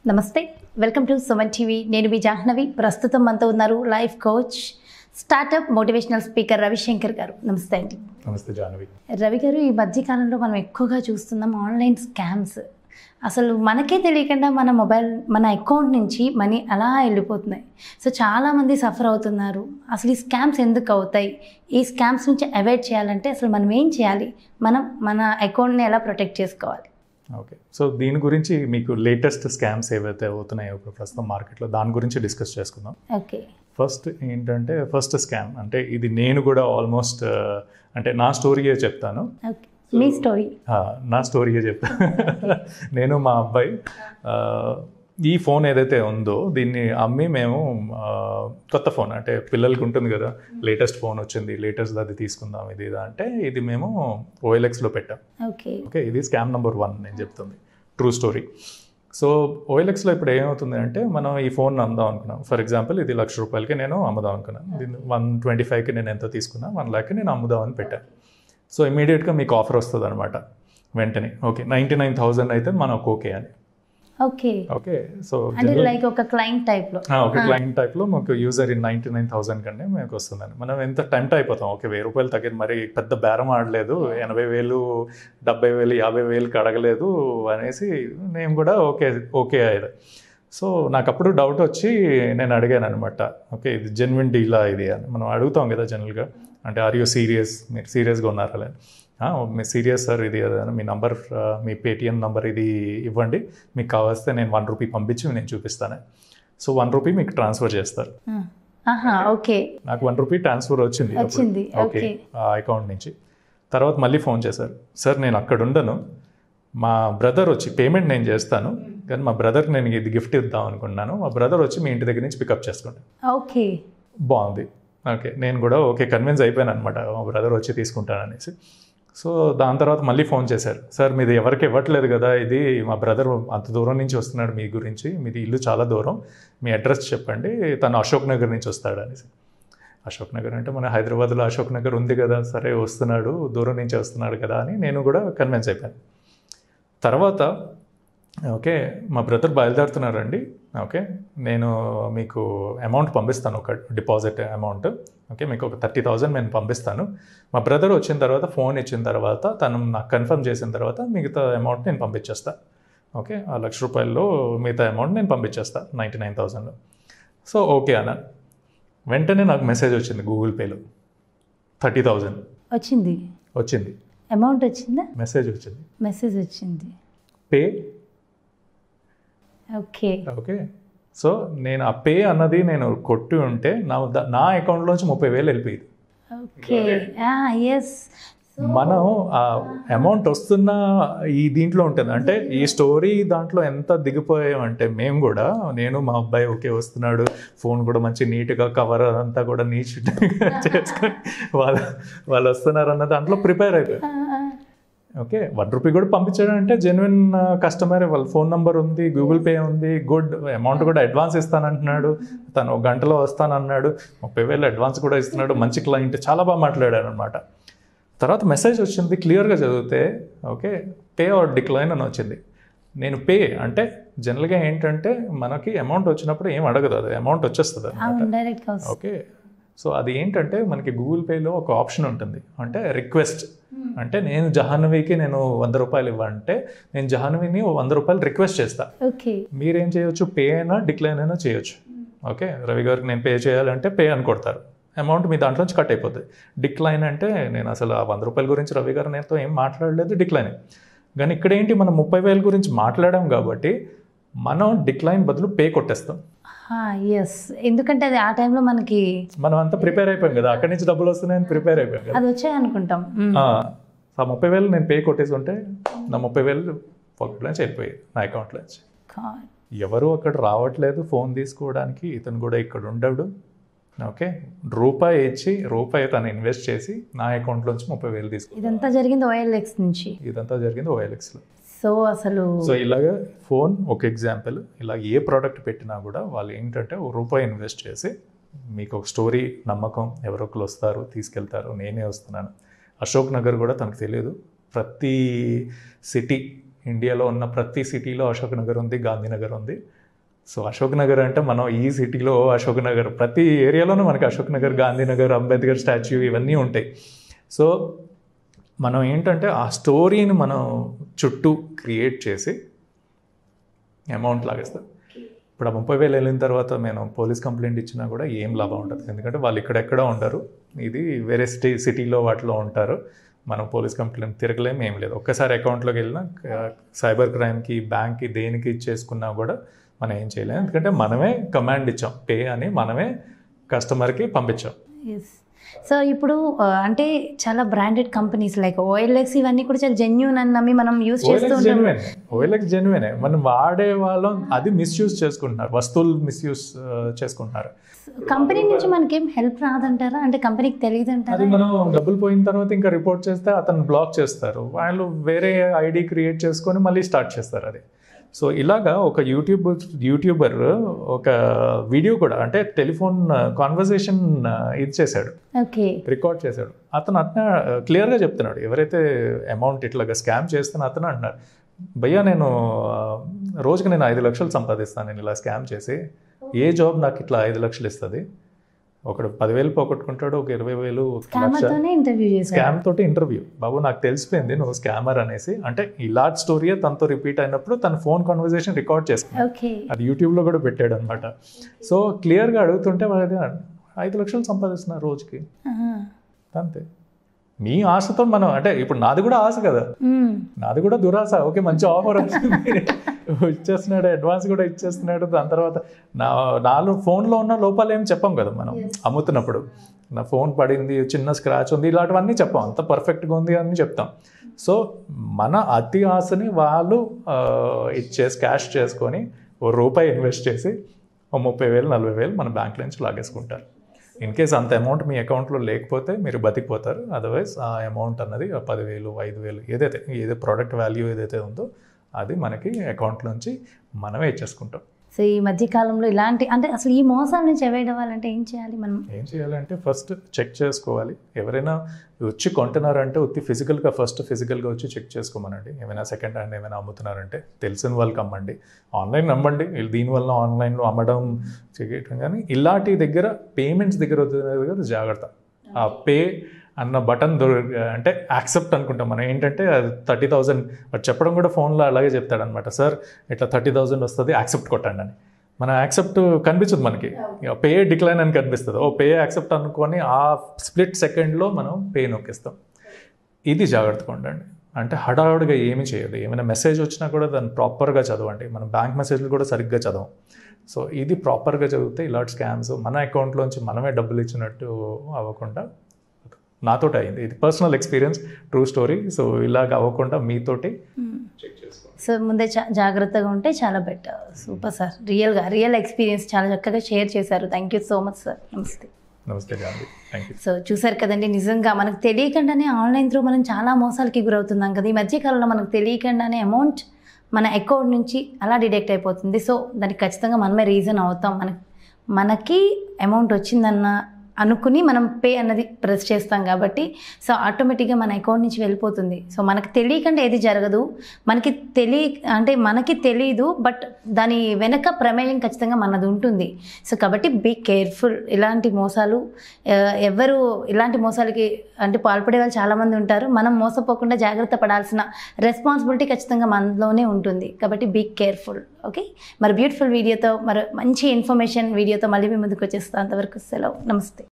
నమస్తే welcome to Suman TV నేను మీ జాహ్నవి ప్రస్తుతం మనతో ఉన్నారు life coach startup motivational speaker Ravishankar garu నమస్తే అండి నమస్తే జాహ్నవి రవి గారు ఈ మధ్యకాలంలో మనం ఎక్కువగా చూస్తున్నాం ఆన్లైన్ స్కామ్స్ అసలు మనకే తెలియకుండా మన మొబైల్ మన అకౌంట్ నుంచి మనీ అలా వెళ్ళిపోతున్నాయి సో చాలామంది సఫర్ అవుతున్నారు అసలు ఈ స్కామ్స్ ఎందుకు అవుతాయి ఈ స్కామ్స్ నుంచి అవాయిడ్ చేయాలంటే అసలు మనం ఏం చేయాలి మనం మన అకౌంట్ని ఎలా ప్రొటెక్ట్ చేసుకోవాలి ఓకే సో దీని గురించి మీకు లేటెస్ట్ స్కామ్స్ ఏవైతే అవుతున్నాయో ఇప్పుడు ప్రస్తుతం మార్కెట్లో దాని గురించి డిస్కస్ చేసుకుందాం ఓకే ఫస్ట్ ఏంటంటే ఫస్ట్ స్కామ్ అంటే ఇది నేను కూడా ఆల్మోస్ట్ అంటే నా స్టోరీయే చెప్తాను ఓకే మీ స్టోరీ ఆ, నా స్టోరీయే చెప్తాను నేను మా అబ్బాయి ఆ, ఈ ఫోన్ ఏదైతే ఉందో దీన్ని అమ్మి మేము ఆ, కొత్త ఫోన్ అంటే పిల్లలకి ఉంటుంది కదా లేటెస్ట్ ఫోన్ వచ్చింది లేటెస్ట్ అది తీసుకుందాం ఇది ఇది అంటే ఇది మేము ఓఎల్ఎక్స్లో పెట్టాం ఓకే ఓకే ఇది స్కామ్ నెంబర్ వన్ నేను చెప్తుంది ట్రూ స్టోరీ సో ఓఎల్ఎక్స్లో ఇప్పుడు ఏమవుతుంది అంటే మనం ఈ ఫోన్ అమ్దాం అనుకున్నాం ఫర్ ఎగ్జాంపుల్ ఇది లక్ష రూపాయలకి నేను అమ్ముదాం అనుకున్నాను దీన్ని వన్ ట్వంటీ ఫైవ్కి నేను ఎంత తీసుకున్నా వన్ ల్యాక్కి నేను అమ్ముదామని పెట్టాను సో ఇమీడియట్గా మీకు ఆఫర్ వస్తుంది అనమాట వెంటనే ఓకే నైంటీ నైన్ థౌజండ్ అయితే మనకు ఓకే అని ఓకే ఓకే సో అంటే లైక్ ఒక క్లయింట్ టైప్లో ఒక క్లయింట్ టైప్లో మాకు user in ninety nine thousand కంటే మీకు వస్తుందని మనం ఎంత టెంప్ట్ అయిపోతాం ఓకే వెయ్యి రూపాయలు తగ్గింది మరి పెద్ద బేరం ఆడలేదు ఎనభై వేలు డెబ్బై వేలు యాభై వేలుకి అడగలేదు అనేసి నేను కూడా ఓకే ఓకే అయ్యేది సో నాకు అప్పుడు డౌట్ వచ్చి నేను అడిగాను అనమాట ఓకే ఇది జెన్యున్ డీలా ఇది అని మనం అడుగుతాం కదా జనరల్గా అంటే ఆర్ యూ సీరియస్ మీరు సీరియస్గా ఉన్నారా లేదు "ఆ, మీ సీరియస్ సార్ ఇది అది అని మీ నంబర్ మీ పేటిఎం నంబర్ ఇది ఇవ్వండి మీకు కావాల్స్తే నేను వన్ రూపీ పంపించి నేను చూపిస్తాను సో వన్ రూపీ మీకు ట్రాన్స్ఫర్ చేస్తారు ఆహా ఓకే నాకు వన్ రూపీ ట్రాన్స్ఫర్ వచ్చింది అప్పుడు. వచ్చింది, ఓకే ఓకే. ఆ అకౌంట్ నుంచి తర్వాత మళ్ళీ ఫోన్ చేశారు సార్ నేను అక్కడ ఉండను మా బ్రదర్ వచ్చి పేమెంట్ నేను చేస్తాను కానీ మా బ్రదర్కి నేను ఇది గిఫ్ట్ ఇద్దాం అనుకున్నాను మా బ్రదర్ వచ్చి మీ ఇంటి దగ్గర నుంచి పికప్ చేసుకుంటాను ఓకే బాగుంది ఓకే నేను కూడా ఓకే కన్విన్స్ అయిపోయాను అనమాట మా బ్రదర్ వచ్చి తీసుకుంటాను అనేసి సో దాని తర్వాత మళ్ళీ ఫోన్ చేశారు సార్ మీది ఎవరికి ఇవ్వట్లేదు కదా ఇది మా బ్రదర్ అంత దూరం నుంచి వస్తున్నాడు మీ గురించి మీది ఇల్లు చాలా దూరం మీ అడ్రస్ చెప్పండి తను అశోక్ నగర్ నుంచి వస్తాడు అనేసి అశోక్ నగర్ అంటే మన హైదరాబాద్లో అశోక్ నగర్ ఉంది కదా సరే వస్తున్నాడు దూరం నుంచి వస్తున్నాడు కదా అని నేను కూడా కన్విన్స్ అయిపోయాను తర్వాత ఓకే మా బ్రదర్ బయలుదేరుతున్నారండి ఓకే నేను మీకు అమౌంట్ పంపిస్తాను ఒక డిపాజిట్ అమౌంట్ ఓకే మీకు ఒక థర్టీ థౌజండ్ నేను పంపిస్తాను మా బ్రదర్ వచ్చిన తర్వాత ఫోన్ ఇచ్చిన తర్వాత తను నాకు కన్ఫర్మ్ చేసిన తర్వాత మిగతా అమౌంట్ నేను పంపించేస్తా ఓకే ఆ లక్ష రూపాయల్లో మిగతా అమౌంట్ నేను పంపించేస్తా ninety nine thousand so okay అన్న వెంటనే నాకు మెసేజ్ వచ్చింది గూగుల్ పేలో థర్టీ థౌజండ్ వచ్చింది వచ్చింది అమౌంట్ వచ్చిందా మెసేజ్ వచ్చింది మెసేజ్ వచ్చింది పే ఓకే ఓకే సో నేను ఆ పే అన్నది నేను కొట్టి ఉంటే నా ద- నా అకౌంట్లోంచి ముప్పై వేలు వెళ్ళిపోయింది ఓకే ఎస్ మనం ఆ అమౌంట్ వస్తున్న ఈ దీంట్లో ఉంటుంది అంటే ఈ స్టోరీ దాంట్లో ఎంత దిగిపోయామంటే మేము కూడా నేను మా అబ్బాయి ఓకే వస్తున్నాడు ఫోన్ కూడా మంచి నీట్గా కవర్ అంతా కూడా నీట్ చేసుకొని వాళ్ళు వాళ్ళు వస్తున్నారు అన్న దాంట్లో ప్రిపేర్ అయిపోయాం ఓకే వన్ రూపీ కూడా పంపించడం అంటే జెన్యున్ కస్టమర్ వాళ్ళ ఫోన్ నెంబర్ ఉంది గూగుల్ పే ఉంది గుడ్ అమౌంట్ కూడా అడ్వాన్స్ ఇస్తానంటున్నాడు తను ఒక గంటలో వస్తానన్నాడు ముప్పై వేలు అడ్వాన్స్ కూడా ఇస్తున్నాడు మంచి క్లయింట్ చాలా బాగా మాట్లాడాడు అనమాట తర్వాత మెసేజ్ వచ్చింది క్లియర్గా చదివితే ఓకే పే ఆర్ డిక్లైన్ అని వచ్చింది నేను పే అంటే జనరల్గా ఏంటంటే మనకి అమౌంట్ వచ్చినప్పుడు ఏం అడగదు అది అమౌంట్ వచ్చేస్తుంది అనమాట అవును డైరెక్ట్గా వస్తుంది ఓకే సో అది ఏంటంటే మనకి గూగుల్ పేలో ఒక ఆప్షన్ ఉంటుంది అంటే రిక్వెస్ట్ అంటే నేను జహాన్వీకి నేను వంద రూపాయలు ఇవ్వంటే నేను జహాన్వీని ఓ వంద రూపాయలు రిక్వెస్ట్ చేస్తా ఓకే మీరేం చేయొచ్చు పే అయినా డిక్లైన్ అయినా చేయొచ్చు ఓకే రవి గారికి నేను పే చేయాలంటే పే అని కొడతారు అమౌంట్ మీ దాంట్లోంచి కట్ అయిపోతుంది డిక్లైన్ అంటే నేను అసలు ఆ వంద రూపాయల గురించి రవి గారు నేతో ఏం మాట్లాడలేదు డిక్లైన్ కానీ ఇక్కడ ఏంటి మనం ముప్పై వేల గురించి మాట్లాడాం కాబట్టి మనం డిక్లైన్ బదులు పే కొట్టేస్తాం ఎస్ ఎందుకంటే అది ఆ టైంలో మనకి మనం అంతా ప్రిపేర్ అయిపోయాం కదా అక్కడి నుంచి డబ్బులు వస్తున్నాయని ప్రిపేర్ అయిపోయాం కదా అది వచ్చాయి అనుకుంటాం మ్మ్. ఆ, ఆ ముప్పై వేలు నేను పే కొట్టేసి ఉంటే నా ముప్పై వేలు పాకెట్లోంచి వెళ్ళిపోయాయి నా అకౌంట్లోంచి God. ఎవరు అక్కడ రావట్లేదు ఫోన్ తీసుకోవడానికి ఇతను కూడా ఇక్కడ ఉండడు ఓకే రూపాయి ఇచ్చి రూపాయి తను ఇన్వెస్ట్ చేసి నా అకౌంట్లోంచి ముప్పై వేలు తీసుకు ఇదంతా జరిగింది ఓఎల్ఎక్స్ నుంచి ఇదంతా జరిగింది ఓఎల్ఎక్స్లో సో అసలు సో ఇలాగ ఫోన్ ఒక ఎగ్జాంపుల్ ఇలా ఏ ప్రోడక్ట్ పెట్టినా కూడా వాళ్ళు ఏంటంటే ఒక రూపాయి ఇన్వెస్ట్ చేసి మీకు ఒక స్టోరీ నమ్మకం ఎవరొకరు వస్తారు తీసుకెళ్తారు నేనే వస్తున్నాను అశోక్ నగర్ కూడా తనకు తెలియదు ప్రతి సిటీ ఇండియాలో ఉన్న ప్రతి సిటీలో అశోక్ నగర్ ఉంది గాంధీనగర్ ఉంది సో అశోక్ నగర్ అంటే మనం ఈ సిటీలో అశోక్ నగర్ ప్రతి ఏరియాలోనూ మనకి అశోక్ నగర్ గాంధీనగర్ అంబేద్కర్ స్టాచ్యూ ఇవన్నీ ఉంటాయి సో మనం ఏంటంటే ఆ స్టోరీని మనం చుట్టూ క్రియేట్ చేసి అమౌంట్ లాగేస్తాం ఇప్పుడు ఆ ముప్పై వేలు వెళ్ళిన తర్వాత నేను పోలీస్ కంప్లైంట్ ఇచ్చినా కూడా ఏం లాభం ఉంటుంది ఎందుకంటే వాళ్ళు ఇక్కడెక్కడ ఉండరు ఇది వేరే సిటీ సిటీలో వాటిలో ఉంటారు మనం పోలీస్ కంప్లైంట్ తిరగలేం ఏం లేదు ఒక్కసారి అకౌంట్లోకి వెళ్ళినా సైబర్ క్రైమ్కి బ్యాంక్కి దేనికి ఇచ్చేసుకున్నా కూడా మనం ఏం చేయలేం ఎందుకంటే మనమే కమాండ్ ఇచ్చాం పే అని మనమే కస్టమర్కి పంపించాం ఎస్ సో ఇప్పుడు ఆ, అంటే చాలా బ్రాండెడ్ కంపెనీస్ లైక్ ఓఎల్ఎక్స్ ఇవన్నీ కూడా చాలా జెన్యున్ అని నమ్మి మనం యూస్ చేస్తూ ఓఎల్ఎక్స్ ఉంటాం జెన్యునే ఓఎల్ఎక్స్ జెన్యునే మనం వాడే వాళ్ళం అది మిస్యూజ్ చేసుకుంటున్నారు వస్తువులు మిస్యూజ్ చేసుకుంటున్నారు కంపెనీ నుంచి మనకేం హెల్ప్ రాదంటారా అంటే కంపెనీకి తెలియదు అది అంటారా మనం డబ్బులు పోయిన తర్వాత ఇంకా రిపోర్ట్ చేస్తే అతను బ్లాక్ చేస్తారు వాళ్ళు వేరే ఐడి క్రియేట్ చేసుకొని మళ్ళీ స్టార్ట్ చేస్తారు అది సో ఇలాగా ఒక యూట్యూబ్ యూట్యూబర్ ఒక వీడియో కూడా అంటే టెలిఫోన్ కాన్వర్జేషన్ ఇది చేశాడు ఓకే రికార్డ్ చేశాడు అతను అట్లా క్లియర్గా చెప్తున్నాడు ఎవరైతే అమౌంట్ ఇట్లాగా స్కామ్ చేస్తున్నా అతను అంటున్నాడు భయ్యా నేను ఆ, రోజుకి నేను ఐదు లక్షలు సంపాదిస్తాను నేను ఇలా స్కామ్ చేసి ఏ జాబ్ నాకు ఇట్లా ఐదు లక్షలు ఇస్తుంది ఒకడు పదివేలు పోగొట్టుకుంటాడు ఒక ఇరవై వేలు ఒక లక్ష స్కామర్తోనే ఇంటర్వ్యూ చేశారు స్కామ్ తోటి ఇంటర్వ్యూ బాబు నాకు తెలిసిపోయింది నువ్వు స్కామర్ అనేసి అంటే ఇలాంటి స్టోరీయే తనతో రిపీట్ అయినప్పుడు తన ఫోన్ కాన్వర్జేషన్ రికార్డ్ చేసుకున్నాడు ఓకే అది యూట్యూబ్లో కూడా పెట్టాడు అనమాట సో క్లియర్గా అడుగుతుంటే వాళ్ళది ఐదు లక్షలు సంపాదిస్తున్నారు రోజుకి అంతే మీ ఆశతో మనం అంటే ఇప్పుడు నాది కూడా ఆశ కదా నాది కూడా దురాశ ఓకే మంచి ఆఫర్ వచ్చింది ఇచ్చేస్తున్నాడు అడ్వాన్స్ కూడా ఇచ్చేస్తున్నాడు దాని తర్వాత నా నాలో ఫోన్లో ఉన్న లోపాలు ఏం చెప్పాం కదా మనం అమ్ముతున్నప్పుడు నా ఫోన్ పడింది చిన్న స్క్రాచ్ ఉంది ఇలాంటివన్నీ చెప్పాం అంత పర్ఫెక్ట్గా ఉంది అని చెప్తాం సో మన అతి ఆశని వాళ్ళు ఆ, ఇచ్చేసి క్యాష్ చేసుకొని ఓ రూపాయి ఇన్వెస్ట్ చేసి ఓ ముప్పై వేలు నలభై వేలు మన బ్యాంక్ నుంచి లాగేసుకుంటారు ఇన్ కేస్ అంత అమౌంట్ మీ అకౌంట్లో లేకపోతే మీరు బతికిపోతారు అదర్వైజ్ ఆ అమౌంట్ అన్నది ఆ పదివేలు ఐదు వేలు ఏదైతే ఏదో ప్రోడక్ట్ వాల్యూ ఏదైతే ఉందో అది మనకి అకౌంట్ నుంచి మనమే ఇచ్చేసుకుంటాం సో ఈ మధ్య కాలంలో ఇలాంటి అంటే అసలు ఈ మోసాల నుంచి అవాయిడ్ అవ్వాలంటే ఏం చేయాలి మనం ఏం చేయాలంటే ఫస్ట్ చెక్ చేసుకోవాలి ఎవరైనా వచ్చి కొంటున్నారంటే ఉత్తి ఫిజికల్గా ఫస్ట్ ఫిజికల్గా వచ్చి చెక్ చేసుకోమనండి ఏమైనా సెకండ్ హ్యాండ్ ఏమైనా అమ్ముతున్నారంటే తెలిసిన వాళ్ళకి అమ్మండి ఆన్లైన్ నమ్మండి వీళ్ళు దీనివల్ల ఆన్లైన్లో అమ్మడం చేయటం కానీ ఇలాంటి దగ్గర పేమెంట్స్ దగ్గర వచ్చే దగ్గర జాగ్రత్త ఆ పే అన్న బటన్ దొర అంటే యాక్సెప్ట్ అనుకుంటాం మనం ఏంటంటే అది థర్టీ థౌజండ్ వాడు చెప్పడం కూడా ఫోన్లో అలాగే చెప్తాడనమాట సార్ ఇట్లా థర్టీ థౌజండ్ వస్తుంది యాక్సెప్ట్ కొట్టండి అని మన యాక్సెప్ట్ కనిపించదు మనకి పే డిక్లైన్ అని కనిపిస్తుంది ఓ పే యాక్సెప్ట్ అనుకొని ఆ స్ప్లిట్ సెకండ్లో మనం పే నొక్కిస్తాం ఇది జాగ్రత్తగా ఉండండి అంటే హడావుడిగా ఏమి చేయదు ఏమైనా మెసేజ్ వచ్చినా కూడా దాన్ని ప్రాపర్గా చదవండి మన బ్యాంక్ మెసేజ్లు కూడా సరిగ్గా చదవం సో ఇది ప్రాపర్గా చదివితే ఇలాంటి స్కామ్స్ మన అకౌంట్లోంచి మనమే డబ్బులు ఇచ్చినట్టు అవ్వకుండా నాతోటి అయింది ఇది personal experience true story so ఇలాగ అవ్వకుండా మీతోటి చెక్ చేసుకోండి సో ముందే జా- జాగ్రత్తగా ఉంటే చాలా బెటర్ సూపర్ సార్ రియల్గా రియల్ ఎక్స్పీరియన్స్ చాలా చక్కగా షేర్ చేశారు thank you so much sir నమస్తే నమస్తే గాంధీ థ్యాంక్ యూ సో చూసారు కదండి నిజంగా మనకు తెలియకుండానే ఆన్లైన్ త్రూ మనం చాలా మోసాలకి గురవుతున్నాం కదా ఈ మధ్యకాలంలో మనకు తెలియకుండానే అమౌంట్ మన అకౌంట్ నుంచి అలా డిడెక్ట్ అయిపోతుంది సో దానికి ఖచ్చితంగా మనమే రీజన్ అవుతాం మన మనకి అమౌంట్ వచ్చిందన్న అనుకుని మనం పే అన్నది ప్రెస్ చేస్తాం కాబట్టి సో ఆటోమేటిక్గా మన అకౌంట్ నుంచి వెళ్ళిపోతుంది సో మనకు తెలియకుండా ఏది జరగదు మనకి తెలియ అంటే మనకి తెలియదు బట్ దాని వెనక ప్రమేయం ఖచ్చితంగా మనది ఉంటుంది సో కాబట్టి బీ కేర్ఫుల్ ఇలాంటి మోసాలు ఆ, ఎవరు ఇలాంటి మోసాలకి అంటే పాల్పడే వాళ్ళు చాలామంది ఉంటారు మనం మోసపోకుండా జాగ్రత్త పడాల్సిన రెస్పాన్సిబిలిటీ ఖచ్చితంగా మనలోనే ఉంటుంది కాబట్టి బీ కేర్ఫుల్ ఓకే మరి బ్యూటిఫుల్ వీడియోతో మరి మంచి ఇన్ఫర్మేషన్ వీడియోతో మళ్ళీ మీ ముందుకు వచ్చేస్తాం అంతవరకు సెలవు నమస్తే